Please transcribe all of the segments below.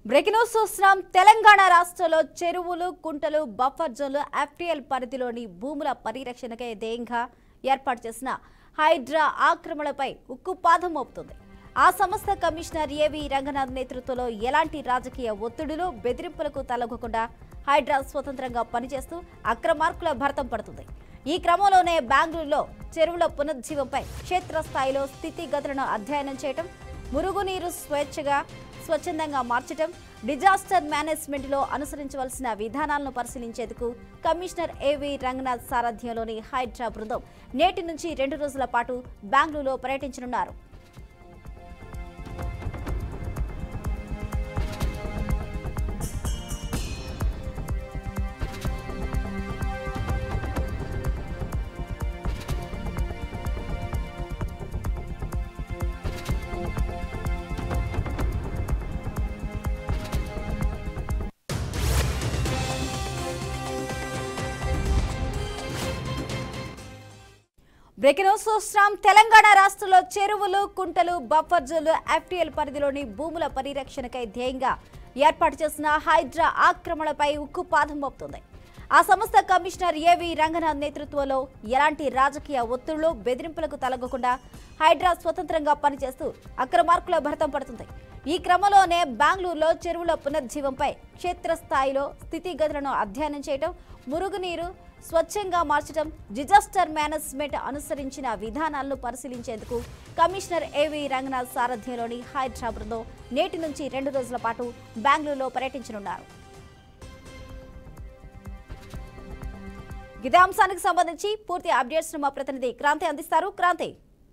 breaking news చూస్తున్నాం తెలంగాణ రాష్ట్రంలో చెరువులు కుంటలు బఫర్ జోన్లు ఎఫ్టీఎల్ పరిధిలోని భూముల పరిరక్షణకై ధ్యేయంగా ఏర్పాటు చేసిన హైడ్రా ఆక్రమణపై ఉక్కుపాదం మోపుతుంది ఆ సంస్థ కమిషనర్ ఏవి రంగనాథ్ నేతృత్వంలో ఎలాంటి రాజకీయ ఒత్తిడులు బెదిరింపులకు తలగకుండా హైడ్రా స్వతంత్రంగా పనిచేస్తూ అక్రమార్కుల భరతం పడుతుంది ఈ క్రమంలోనే బెంగళూరులో చెరువుల పునరుజ్జీవంపై క్షేత్రస్థాయిలో స్థితిగతులను అధ్యయనం చేయటం మురుగునీరు స్వేచ్ఛగా స్వచ్ఛందంగా మార్చటం డిజాస్టర్ మేనేజ్మెంట్లో అనుసరించవలసిన విధానాలను పరిశీలించేందుకు కమిషనర్ ఏవి రంగనాథ్ సారథ్యంలోని హైడ్రా బృందం నేటి నుంచి రెండు రోజుల పాటు బెంగళూరులో పర్యటించనున్నారు బ్రేకింగ్ న్యూస్ చూస్తున్నాం తెలంగాణ రాష్ట్రంలో చెరువులు కుంటలు బఫర్ జోన్లు ఎఫ్టీఎల్ పరిధిలోని భూముల పరిరక్షణకై ధ్యేయంగా ఏర్పాటు చేసిన హైడ్రా ఆక్రమణపై ఉక్కుపాదం మోపుతుంది ఆ సంస్థ కమిషనర్ ఏవి రంగనాథ్ నేతృత్వంలో ఎలాంటి రాజకీయ ఒత్తిళ్లు బెదిరింపులకు తలగకుండా హైడ్రా స్వతంత్రంగా పనిచేస్తూ అక్రమార్కుల భరతం పడుతుంది ఈ క్రమంలోనే బెంగళూరులో చెరువుల పునర్జీవంపై క్షేత్రస్థాయిలో స్థితిగతులను అధ్యయనం చేయడం మురుగునీరు స్వచ్ఛంగా మార్చడం డిజాస్టర్ మేనేజ్మెంట్ అనుసరించిన విధానాలను పరిశీలించేందుకు కమిషనర్ ఏవి రంగనాథ్ సారథ్యంలోని హైడ్రా బృందం నేటి నుంచి రెండు రోజుల పాటు బెంగళూరులో పర్యటించనున్నారు ఇదే అంశానికి సంబంధించి పూర్తి అప్డేట్స్ ను మా ప్రతినిధి క్రాంతి అందిస్తారు క్రాంతి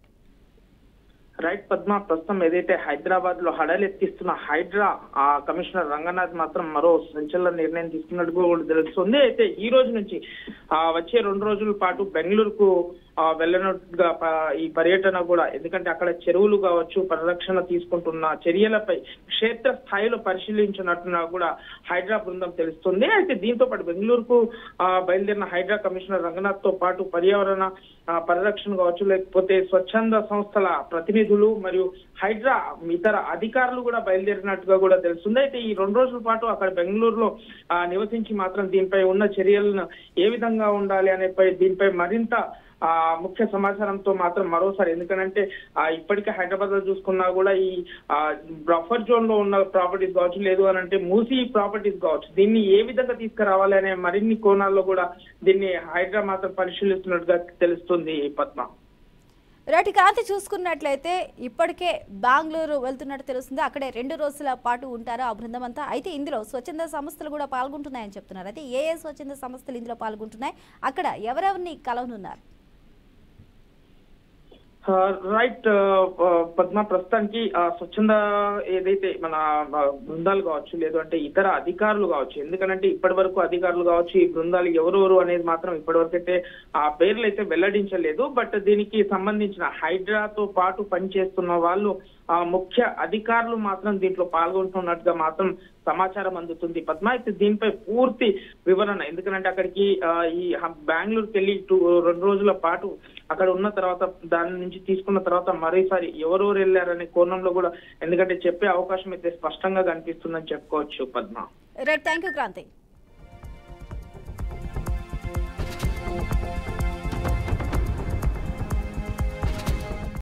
రైట్ పద్మ ప్రస్తుతం ఏదైతే హైదరాబాద్ లో హడలెత్తిస్తున్న హైడ్రా ఆ కమిషనర్ రంగనాథ్ మాత్రం మరో సంచలన నిర్ణయం తీసుకున్నట్టు కూడా తెలుస్తుంది అయితే ఈ రోజు నుంచి ఆ వచ్చే రెండు రోజుల పాటు బెంగళూరుకు ఆ, వెళ్ళనుగా ప- ఈ పర్యటన కూడా ఎందుకంటే అక్కడ చెరువులు కావచ్చు పరిరక్షణ తీసుకుంటున్న చర్యలపై క్షేత్ర స్థాయిలో పరిశీలించినట్టుగా కూడా హైడ్రా బృందం తెలుస్తుంది అయితే దీంతో పాటు బెంగళూరుకు ఆ, బయలుదేరిన హైడ్రా కమిషనర్ రంగనాథ్ తో పాటు పర్యావరణ ఆ, పరిరక్షణ కావచ్చు లేకపోతే స్వచ్ఛంద సంస్థల ప్రతినిధులు మరియు హైడ్రా ఇతర అధికారులు కూడా బయలుదేరినట్టుగా కూడా తెలుస్తుంది అయితే ఈ రెండు రోజుల పాటు అక్కడ బెంగళూరులో ఆ, నివసించి మాత్రం దీనిపై ఉన్న చర్యలను ఏ విధంగా ఉండాలి అనేపై దీనిపై మరింత ఆ ముఖ్య సమాచారంతో మాత్రం మరోసారి ఎందుకంటే ఆ ఇప్పటికే హైదరాబాద్ లో చూసుకున్నా కూడా ఈ ఆ బఫర్ జోన్ లో ఉన్న ప్రాపర్టీస్ కావచ్చు లేదు అని అంటే మూసీ ప్రాపర్టీస్ కావచ్చు దీన్ని ఏ విధంగా తీసుకురావాలి అనే మరిన్ని కోణాల్లో కూడా దీన్ని హైడ్రా మాత్రం పరిశీలిస్తున్నట్టుగా తెలుస్తుంది పద్మ రైట్ క్రాంతి చూసుకున్నట్లయితే ఇప్పటికే బెంగళూరు వెళ్తున్నట్టు తెలుస్తుంది అక్కడే రెండు రోజుల పాటు ఉంటారు ఆ బృందం అంతా అయితే ఇందులో స్వచ్ఛంద సంస్థలు కూడా పాల్గొంటున్నాయని చెప్తున్నారు అయితే ఏ ఏ స్వచ్ఛంద సంస్థలు ఇందులో పాల్గొంటున్నాయి అక్కడ ఎవరెవరిని కలవనున్నారు రైట్ పద్మ ప్రస్తుతానికి ఆ, స్వచ్ఛంద ఏదైతే మన ఆ, బృందాలు కావచ్చు లేదు అంటే ఇతర అధికారులు కావచ్చు ఎందుకంటే ఇప్పటి వరకు అధికారులు కావచ్చు ఈ బృందాలు ఎవరెవరు అనేది మాత్రం ఇప్పటి వరకు అయితే ఆ పేర్లు అయితే వెల్లడించలేదు బట్ దీనికి సంబంధించిన హైడ్రాతో పాటు పనిచేస్తున్న వాళ్ళు ఆ ముఖ్య అధికారులు మాత్రం దీంట్లో పాల్గొంటున్నట్టుగా మాత్రం సమాచారం అందుతుంది పద్మ అయితే దీనిపై పూర్తి వివరణ ఎందుకంటే అక్కడికి ఆ, ఈ హ- బెంగళూరుకి వెళ్ళి టూ రెండు రోజుల పాటు అక్కడ ఉన్న తర్వాత దాని నుంచి తీసుకున్న తర్వాత మరోసారి ఎవరెవరు వెళ్ళారనే కోణంలో కూడా ఎందుకంటే చెప్పే అవకాశం అయితే స్పష్టంగా కనిపిస్తుందని చెప్పుకోవచ్చు Padma right thank you Kranti